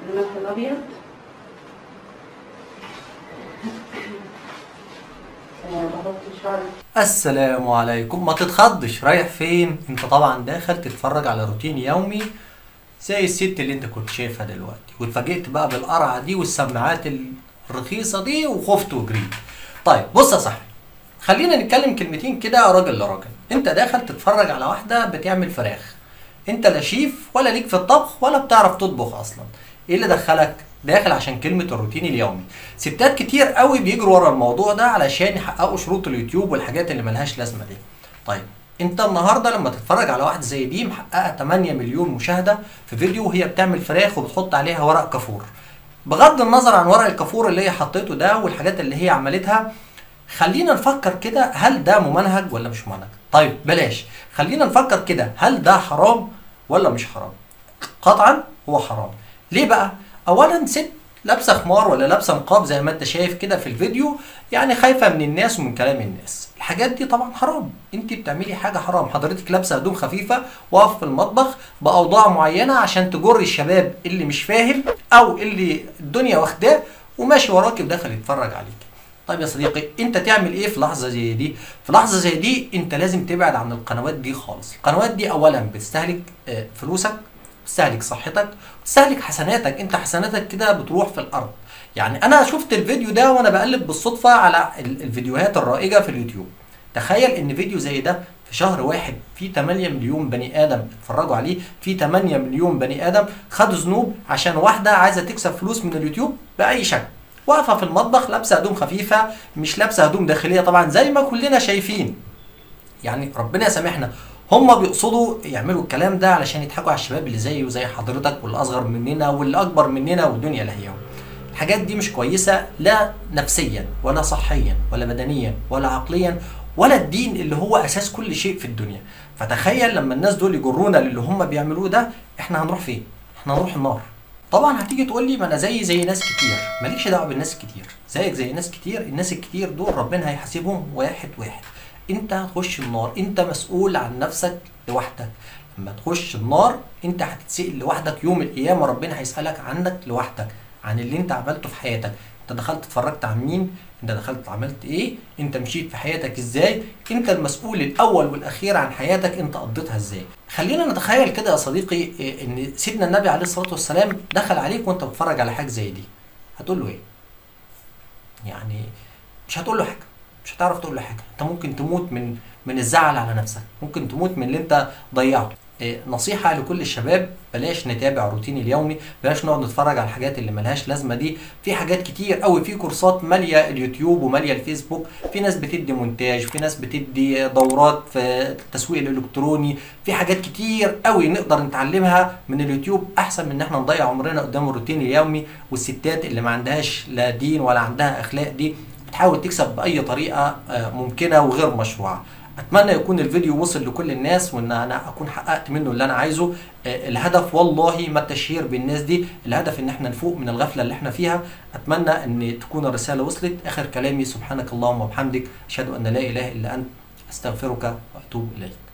الملح الابيض آه، بحط شعر السلام عليكم ما تتخضش رايح فين انت طبعا داخل تتفرج على روتين يومي زي الست اللي انت كنت شايفها دلوقتي واتفاجئت بقى بالقرعه دي والسماعات الرخيصه دي وخفت وجريت طيب بص يا صاحبي خلينا نتكلم كلمتين كده راجل لراجل انت داخل تتفرج على واحده بتعمل فراخ انت لا شيف ولا ليك في الطبخ ولا بتعرف تطبخ اصلا ايه اللي دخلك داخل عشان كلمة الروتين اليومي ستات كتير قوي بيجروا ورا الموضوع ده علشان يحققوا شروط اليوتيوب والحاجات اللي ملهاش لازمة دي طيب انت النهارده لما تتفرج على واحده زي دي محققه 8 مليون مشاهده في فيديو وهي بتعمل فراخ وبتحط عليها ورق كافور بغض النظر عن ورق الكافور اللي هي حطيته ده والحاجات اللي هي عملتها خلينا نفكر كده هل ده ممنهج ولا مش ممنهج طيب بلاش خلينا نفكر كده هل ده حرام ولا مش حرام قطعا هو حرام ليه بقى اولا ست لابسه خمار ولا لابسه نقاب زي ما انت شايف كده في الفيديو يعني خايفه من الناس ومن كلام الناس الحاجات دي طبعا حرام انت بتعملي حاجه حرام حضرتك لابسه هدوم خفيفه واقف في المطبخ باوضاع معينه عشان تجري الشباب اللي مش فاهم او اللي الدنيا واخداه وماشي وراكي وداخل يتفرج عليك طيب يا صديقي انت تعمل ايه في لحظه زي دي في لحظه زي دي انت لازم تبعد عن القنوات دي خالص القنوات دي اولا بتستهلك آه، فلوسك بتستهلك صحتك بتستهلك حسناتك انت حسناتك كده بتروح في الارض يعني انا شفت الفيديو ده وانا بقلب بالصدفه على ال- الفيديوهات الرائجه في اليوتيوب تخيل ان فيديو زي ده في شهر واحد في 8 مليون بني ادم اتفرجوا عليه في 8 مليون بني ادم خدوا ذنوب عشان واحده عايزه تكسب فلوس من اليوتيوب باي شكل واقفه في المطبخ لابسه هدوم خفيفه مش لابسه هدوم داخليه طبعا زي ما كلنا شايفين يعني ربنا يسامحنا هم بيقصدوا يعملوا الكلام ده علشان يضحكوا على الشباب اللي زيي وزي حضرتك واللي اصغر مننا واللي اكبر مننا والدنيا لهيهم الحاجات دي مش كويسه لا نفسيا ولا صحيا ولا بدنيا ولا عقليا ولا الدين اللي هو اساس كل شيء في الدنيا فتخيل لما الناس دول يجرونا للي هم بيعملوه ده احنا هنروح فين احنا هنروح النار طبعا هتيجي تقول لي ما انا زي زي ناس كتير مالكش دعوه بالناس الكتير زيك زي ناس كتير الناس الكتير دول ربنا هيحاسبهم واحد واحد انت هتخش النار انت مسؤول عن نفسك لوحدك لما تخش النار انت هتتسأل لوحدك يوم القيامه ربنا هيسألك عنك لوحدك عن اللي انت عملته في حياتك انت دخلت اتفرجت عن مين انت دخلت عملت ايه انت مشيت في حياتك ازاي انت المسؤول الاول والاخير عن حياتك انت قضيتها ازاي خلينا نتخيل كده يا صديقي إيه، ان سيدنا النبي عليه الصلاه والسلام دخل عليك وانت بتتفرج على حاجه زي دي هتقول له ايه يعني مش هتقول له حاجه مش هتعرف تقول له حاجه انت ممكن تموت من من الزعل على نفسك ممكن تموت من اللي انت ضيعته إيه، نصيحة لكل الشباب بلاش نتابع الروتين اليومي بلاش نقعد نتفرج على الحاجات اللي ملهاش لازمة دي في حاجات كتير قوي في كورسات مالية اليوتيوب ومالية الفيسبوك في ناس بتدي مونتاج في ناس بتدي دورات في التسويق الالكتروني في حاجات كتير قوي نقدر نتعلمها من اليوتيوب احسن من ان احنا نضيع عمرنا قدام الروتين اليومي والستات اللي ما عندهاش لا دين ولا عندها اخلاق دي بتحاول تكسب باي طريقه آه، ممكنه وغير مشروعه اتمنى يكون الفيديو وصل لكل الناس وان انا اكون حققت منه اللي انا عايزه آه، الهدف والله ما التشهير بالناس دي الهدف ان احنا نفوق من الغفله اللي احنا فيها اتمنى ان تكون الرساله وصلت اخر كلامي سبحانك اللهم وبحمدك اشهد ان لا اله الا انت استغفرك واتوب اليك